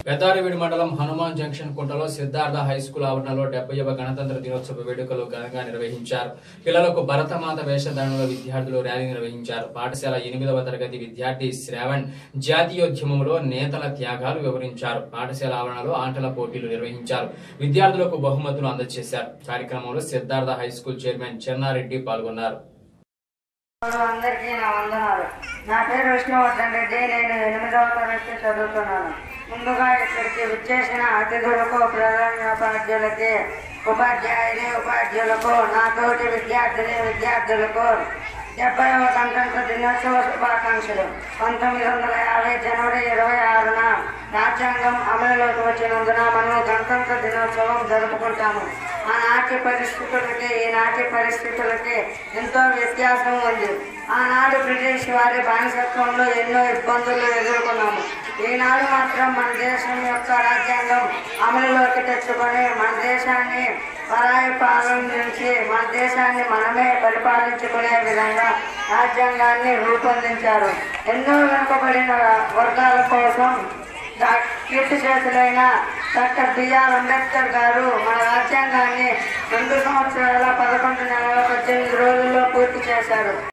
పెద్దారవీడి మండలం హనుమాన్ జంక్షన్ కుంటలో Siddhartha high school ఆవరణలో డెబ్బైవ గణతంత్ర దినోత్సవ వేడుకలు ఘనంగా నిర్వహించారు పిల్లలకు భరతమాత వేషధారణలో విద్యార్థులు ర్యాలీ నిర్వహించారు పాఠశాల ఎనిమిదవ తరగతి విద్యార్థి శ్రావణ్ జాతీయోద్యమంలో నేతల త్యాగాలు వివరించారు పాఠశాల ఆవరణలో ఆటల పోటీలు నిర్వహించారు విద్యార్థులకు బహుమతులు అందజేశారు కార్యక్రమంలో Siddhartha high school chairman Chennareddy పాల్గొన్నారు అందరికీ నా వందనాలు నా పేరు విష్ణువర్ధన్ రెడ్డి నేను ఎనిమిదవ తరగతి చదువుతున్నాను ముందుగా ఇక్కడికి విచ్చేసిన అతిథులకు ప్రధానోపాధ్యులకి ఉపాధ్యాయుని ఉపాధ్యులకు నా తోటి విద్యార్థిని విద్యార్థులకు డెబ్బైవ గణతంత్ర దినోత్సవ శుభాకాంక్షలు పంతొమ్మిది వందల యాభై జనవరి ఇరవై ఆరున రాజ్యాంగం అమలులోకి వచ్చినందున మనం గణతంత్ర దినోత్సవం జరుపుకుంటాము ఆనాటి పరిస్థితులకి ఈనాటి పరిస్థితులకి ఎంతో వ్యత్యాసం ఉంది ఆనాడు బ్రిటిష్ వారి బానిసత్వంలో ఎన్నో ఇబ్బందులు ఎదుర్కొన్నాము ఈనాడు మాత్రం మన దేశం యొక్క రాజ్యాంగం అమలులోకి తెచ్చుకొని మన దేశాన్ని పరాయి పాలన నుంచి మన దేశాన్ని మనమే పరిపాలించుకునే విధంగా రాజ్యాంగాన్ని రూపొందించారు ఎన్నో వెనుకబడిన వర్గాల కోసం డా- కీర్తి చేతులైన డాక్టర్ బిఆర్ అంబేద్కర్ గారు మన రాజ్యాంగాన్ని రెండు సంవత్సరాల పదకొండు నెలల పద్దెనిమిది రోజుల్లో పూర్తి చేశారు